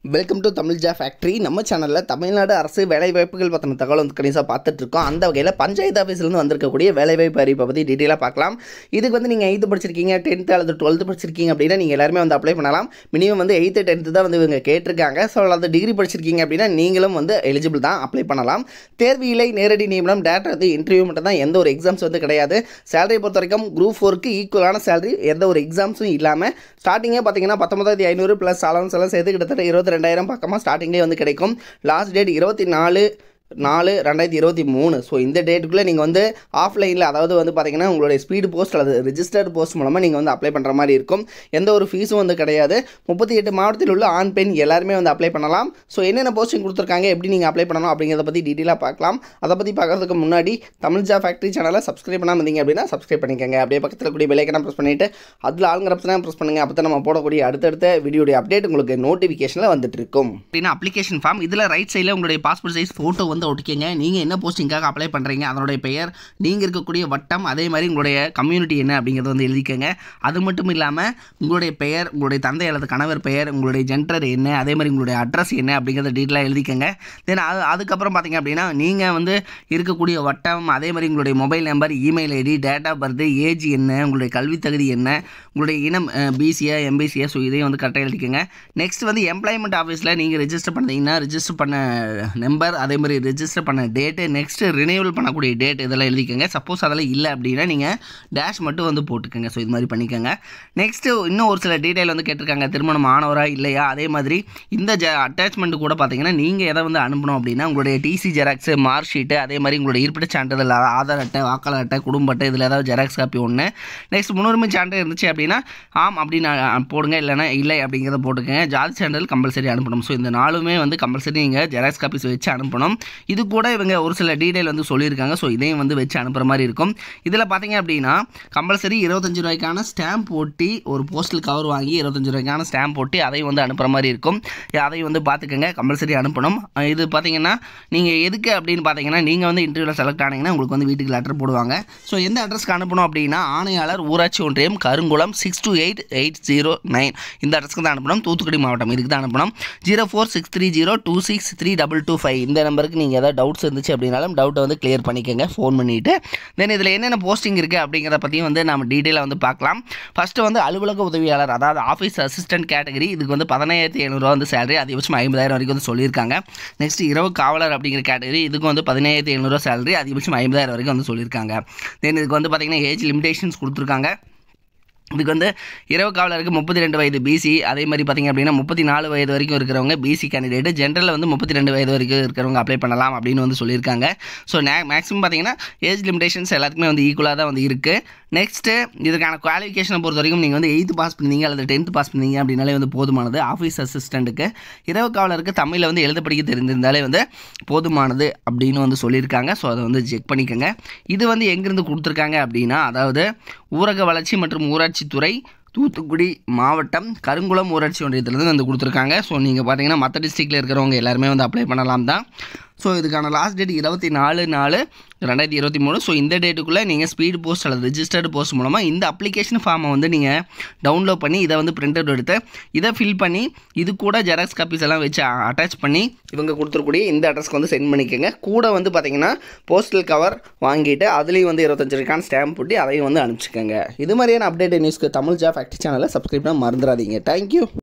welcome to Tamil Jha factory நம்ம சேனலில் தமிழ்நாடு அரசு வேலைவாய்ப்புகள் பற்றின தகவல் வந்து கணிசாக பார்த்துட்ருக்கோம் அந்த வகையில் பஞ்சாயத்து ஆஃபீஸ்லேருந்து வந்திருக்கக்கூடிய வேலைவாய்ப்பு அறிவிப்பை பற்றி டீட்டெயிலாக பார்க்கலாம் இதுக்கு வந்து நீங்கள் எயித்து படிச்சிருக்கீங்க டென்த்து அல்லது டுவெல்த்து படிச்சிருக்கீங்க அப்படின்னா நீங்கள் எல்லாருமே வந்து அப்ளை பண்ணலாம் மினிமம் வந்து எயித்து டென்த்து தான் வந்து இவங்க கேட்டிருக்காங்க ஸோ அல்லது டிகிரி படிச்சிருக்கீங்க அப்படின்னா நீங்களும் வந்து எலிஜிபிள் தான் அப்ளை பண்ணலாம் தேர்வு இல்லை நேரடி நியமனம் டேரக்ட் வந்து இன்டர்வியூ மட்டும் தான் எந்த ஒரு எக்ஸாம்ஸ் வந்து கிடையாது சேலரி பொறுத்த வரைக்கும் குரூப் ஃபோருக்கு ஈக்குவலான சேலரி எந்த ஒரு எக்ஸாம்ஸும் இல்லாமல் ஸ்டார்டிங்கே பார்த்தீங்கன்னா பத்தொன்பதாயிரத்தி ஐநூறு ப்ளஸ் அலவன்ஸ் எல்லாம் சேர்த்து கிட்டத்தட்ட இருபத்தி ரெண்டாயிரம் பக்கமாக ஸ்டார்டிங்லேயே வந்து கிடைக்கும் லாஸ்ட் டேட் இருபத்தி நாலு நாலு ரெண்டாயிரத்தி இருபத்தி மூணு ஸோ இந்த டேட்டுக்குள்ளே நீங்கள் வந்து ஆஃப்லைனில் அதாவது வந்து பார்த்தீங்கன்னா உங்களுடைய ஸ்பீடு போஸ்ட் அல்லது ரிஜிஸ்டர்ட் போஸ்ட் மூலமாக நீங்கள் வந்து அப்ளை பண்ணுற மாதிரி இருக்கும் எந்த ஒரு ஃபீஸும் வந்து கிடையாது முப்பத்தி எட்டு மாவட்டத்தில் உள்ள ஆண் பெண் எல்லாருமே வந்து அப்ளை பண்ணலாம் ஸோ என்னென்ன போஸ்டிங் கொடுத்துருக்காங்க எப்படி நீங்கள் அப்ளை பண்ணணும் அப்படிங்கிறத பற்றி டீட்டெயிலாக பார்க்கலாம் அதை பற்றி பார்க்கறதுக்கு முன்னாடி தமிழ் ஜா ஃபேக்ட்ரி சேனலை சப்ஸ்கிரைப் பண்ணாமல் இருந்தீங்க அப்படின்னா சப்ஸ்கிரைப் பண்ணிக்கோங்க அப்படியே பக்கத்தில் கூடிய பெல்லைக்கனை ப்ரெஸ் பண்ணிவிட்டு அதில் ஆளுங்கிற ஆப்ஷனை ப்ரெஸ் பண்ணுங்கள் அப்போ தான் நம்ம போடக்கூடிய அடுத்தடுத்த வீடியோடைய அப்டேட் உங்களுக்கு நோட்டிஃபிகேஷனில் வந்துட்டு இருக்கும் அப்படின்னா அப்ளிகேஷன் ஃபார்ம் இதில் ரைட் சைடில் உங்களுடைய பாஸ்போர்ட் சைஸ் ஃபோட்டோ வந்து ஒட்டிக்கங்க நீங்கள் என்ன போஸ்டிங்காக அப்ளை பண்ணுறீங்க அதனுடைய பெயர் நீங்கள் இருக்கக்கூடிய வட்டம் அதே மாதிரி உங்களுடைய கம்யூனிட்டி என்ன அப்படிங்கிறத வந்து எழுதிக்கங்க அது மட்டும் இல்லாமல் உங்களுடைய பெயர் உங்களுடைய தந்தை அல்லது கணவர் பெயர் உங்களுடைய ஜென்டர் என்ன அதே மாதிரி உங்களுடைய அட்ரஸ் என்ன அப்படிங்கிறத டீட்டெயிலாக எழுதிக்கங்க தென் அது அதுக்கப்புறம் பார்த்தீங்க அப்படின்னா நீங்கள் வந்து இருக்கக்கூடிய வட்டம் அதே மாதிரி உங்களுடைய mobile number email ID date of birth age என்ன உங்களுடைய கல்வி தகுதி என்ன உங்களுடைய இனம் பிசிஏ எம்பிசிஏ ஸோ இதையும் வந்து கரெக்டாக எழுதிக்கங்க நெக்ஸ்ட் வந்து எம்ப்ளாய்மெண்ட் ஆஃபீஸில் நீங்கள் ரெஜிஸ்டர் பண்ணீங்கன்னா ரெஜிஸ்டர் பண்ண நம்பர் அதே மாதிரி ரெஜிஸ்டர் பண்ண டேட்டு நெக்ஸ்ட்டு ரினியூவல் பண்ணக்கூடிய டேட் இதெல்லாம் எழுதிக்கங்க சப்போஸ் அதெல்லாம் இல்லை அப்படின்னா நீங்கள் டேஷ் மட்டும் வந்து போட்டுக்கோங்க ஸோ இது மாதிரி பண்ணிக்கோங்க நெக்ஸ்ட்டு இன்னும் ஒரு சில டீட்டெயில் வந்து கேட்டிருக்காங்க திருமணம் ஆனவரா இல்லையா அதே மாதிரி இந்த ஜ அட்டாச்மெண்ட் கூட பார்த்தீங்கன்னா நீங்கள் எதை வந்து அனுப்பணும் அப்படின்னா உங்களுடைய டிசி ஜெராக்ஸு மார்க் ஷீட்டு அதே மாதிரி உங்களுடைய இருப்பிட சான்றிதழ் ஆ- ஆதார் அட்டை வாக்காளர் அட்டை குடும்ப அட்டை இதில் ஏதாவது ஜெராக்ஸ் காப்பி ஒன்று நெக்ஸ்ட் முன்னுரிமை சான்று இருந்துச்சு அப்படின்னா ஆம் அப்படின்னு அ, போடுங்க இல்லைன்னா இல்லை அப்படிங்கிறத போட்டுக்கங்க ஜாதி சான்றிதழ் கம்பல்சரி அனுப்பணும் ஸோ இந்த நாலுமே வந்து கம்பல்சரி நீங்கள் ஜெராக்ஸ் காப்பீஸ் வச்சு அனுப்பணும் இது கூட இவங்க ஒரு சில டீட்டெயில் வந்து சொல்லியிருக்காங்க ஸோ இதையும் வந்து வச்சு அனுப்புகிற மாதிரி இருக்கும் இதில் பார்த்தீங்க அப்படின்னா கம்பல்சரி இருபத்தஞ்சு ரூபாய்க்கான ஸ்டாம்ப் ஒட்டி ஒரு போஸ்டல் கவர் வாங்கி இருபத்தஞ்சு ரூபாய்க்கான ஸ்டாம்ப் ஒட்டி அதையும் வந்து அனுப்புகிற மாதிரி இருக்கும் அதையும் வந்து பார்த்துக்கங்க கம்பல்சரி அனுப்பணும் அஹ் இது பார்த்தீங்கன்னா நீங்கள் எதுக்கு அப்படின்னு பார்த்தீங்கன்னா நீங்கள் வந்து இன்டர்வியூவில் செலக்ட் ஆனீங்கன்னா உங்களுக்கு வந்து வீட்டுக்கு லெட்டர் போடுவாங்க ஸோ எந்த அட்ரஸ்க்கு அனுப்பணும் அப்படின்னா ஆணையாளர் ஊராட்சி ஒன்றியம் Karungulam six two eight eight zero nine இந்த அட்ரஸ்க்கு தான் அனுப்பணும் தூத்துக்குடி மாவட்டம் இதுக்கு தான் அனுப்பணும் zero four six three zero two six three double two five இந்த நம்பருக்கு நீங்கள் ஏதாவது டவுட்ஸ் இருந்துச்சு அப்படின்னாலும் டவுட்டை வந்து கிளியர் பண்ணிக்கோங்க ஃபோன் பண்ணிவிட்டு தென் இதில் என்னென்ன போஸ்டிங் இருக்குது அப்படிங்கிறத பற்றியும் வந்து நம்ம டீட்டெயிலாக வந்து பார்க்கலாம் ஃபஸ்ட்டு வந்து அலுவலக உதவியாளர் அதாவது ஆஃபீஸ் அசிஸ்டன்ட் கேட்டகரி இதுக்கு வந்து பதினாயிரத்தி ஐநூறுரூவா வந்து சேலரி அதிகபட்சம் ஐம்பதாயிரம் வரைக்கும் வந்து சொல்லியிருக்காங்க நெக்ஸ்ட் இரவு காவலர் அப்படிங்கிற கேட்டகரி இதுக்கு வந்து பதினாயிரத்தி எழுநூறுவா சேலரி அதிகபட்சம் ஐம்பதாயிரம் வரைக்கும் வந்து சொல்லியிருக்காங்க தென் இதுக்கு வந்து பார்த்தீங்கன்னா ஏஜ் லிமிடேஷன்ஸ் கொடுத்துருக்காங்க இதுக்கு வந்து இரவு காவலருக்கு முப்பத்தி ரெண்டு வயது பிசி அதே மாதிரி பார்த்தீங்க அப்படின்னா முப்பத்தி நாலு வயது வரைக்கும் இருக்கிறவங்க பிசி கேண்டிடேட் ஜென்ரலில் வந்து முப்பத்தி ரெண்டு வயது வரைக்கும் இருக்கிறவங்க அப்ளை பண்ணலாம் அப்படின்னு வந்து சொல்லியிருக்காங்க ஸோ மேக்ஸிமம் பார்த்தீங்கன்னா ஏஜ் லிமிடேஷன்ஸ் எல்லாத்துக்குமே வந்து ஈக்குவலாக தான் வந்து இருக்குது நெக்ஸ்ட்டு இதுக்கான குவாலிஃபிகேஷனை பொறுத்த வரைக்கும் நீங்கள் வந்து எயித்து பாஸ் பண்ணீங்க அல்லது டென்த்து பாஸ் பண்ணீங்க அப்படின்னாலே வந்து போதுமானது ஆஃபீஸ் அசிஸ்டண்ட்டுக்கு இரவு காவலருக்கு தமிழில் வந்து எழுத படிக்க தெரிந்திருந்தாலே வந்து போதுமானது அப்படின்னு வந்து சொல்லியிருக்காங்க ஸோ அதை வந்து செக் பண்ணிக்கோங்க இது வந்து எங்கேருந்து கொடுத்துருக்காங்க அப்படின்னா அதாவது ஊரக வளர்ச்சி மற்றும் ஊராட்சித்துறை தூத்துக்குடி மாவட்டம் கருங்குளம் ஊராட்சி ஒன்றியத்துலேருந்து வந்து கொடுத்துருக்காங்க ஸோ நீங்கள் பார்த்தீங்கன்னா மற்ற டிஸ்ட்ரிக்டில் இருக்கிறவங்க எல்லாருமே வந்து அப்ளை பண்ணலாம் தான் ஸோ இதுக்கான லாஸ்ட் டேட் இருபத்தி நாலு நாலு ரெண்டாயிரத்தி இருபத்தி மூணு ஸோ இந்த டேட்டுக்குள்ளே நீங்கள் ஸ்பீடு போஸ்ட் அல்லது ரிஜிஸ்டர்டு போஸ்ட் மூலமாக இந்த அப்ளிகேஷன் ஃபார்மை வந்து நீங்கள் டவுன்லோட் பண்ணி இதை வந்து பிரிண்ட் அவுட் எடுத்து இதை ஃபில் பண்ணி இது கூட ஜெராக்ஸ் காப்பீஸ் எல்லாம் வச்சு அட்டாச் பண்ணி இவங்க கொடுத்துருக்கூடிய இந்த அட்ரஸ்க்கு வந்து சென்ட் பண்ணிக்கோங்க கூட வந்து பார்த்தீங்கன்னா போஸ்டல் கவர் வாங்கிட்டு அதுலேயும் வந்து இருபத்தஞ்சு ரூபாய்க்கான ஸ்டாம்ப் போட்டு அதையும் வந்து அனுப்பிச்சிக்கோங்க இது மாதிரியான அப்டேட் நியூஸ்க்கு தமிழ் ஜாப் ஆக்டி சேனலை சப்ஸ்கிரைப் பண்ண மறந்துடாதீங்க தேங்க்யூ